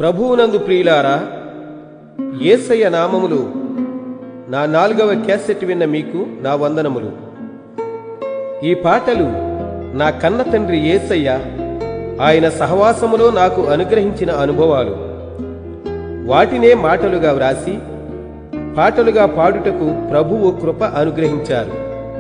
ప్రభువునందు ప్రియులారా యేసయ్య నామములు నా నాలుగవ క్యాసెట్ విన్న మీకు నా వందనములు ఈ పాటలు నా కన్న తండ్రి యేసయ్య ఆయన సహవాసములో నాకు అనుగ్రహించిన అనుభవాలు వాటినే మాటలుగా వ్రాసి పాటలుగా పాడుటకు ప్రభువు కృప అనుగ్రహించారు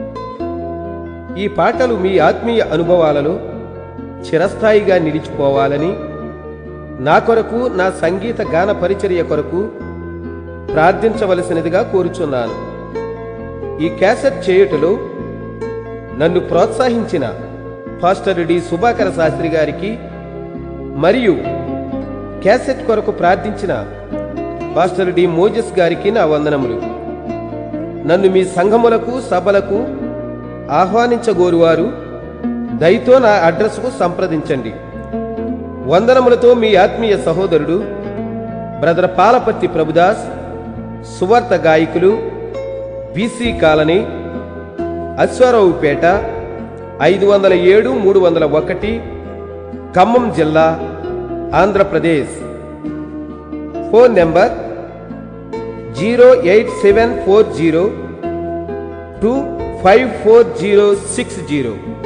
ఈ పాటలు మీ ఆత్మీయ అనుభవాలలో చిరస్థాయిగా నిలిచిపోవాలని నా కొరకు నా సంగీత గాన పరిచర్య కొరకు ప్రార్థించవలసినదిగా కోరుచున్నాను ఈ క్యాసెట్ చేయుటలో నన్ను ప్రోత్సహించిన పాస్టర్ డి సుభాకర శాస్త్రి గారికి మరియు క్యాసెట్ కొరకు ప్రార్థించిన పాస్టర్ డి మోజెస్ గారికి నా వందనములు నన్ను మీ సంఘములకు సభలకు ఆహ్వానించగోరువారు దయతో నా అడ్రస్కు సంప్రదించండి వందనములతో మీ ఆత్మీయ సహోదరుడు బ్రదర్ పాలపత్తి ప్రభుదాస్ సువార్త గాయకులు బీసీ కాలనీ అశ్వారావుపేట ఐదు వందల ఏడు మూడు వందల ఒకటి ఖమ్మం జిల్లా Andhra Pradesh phone number zero eight seven four zero two five four zero six zero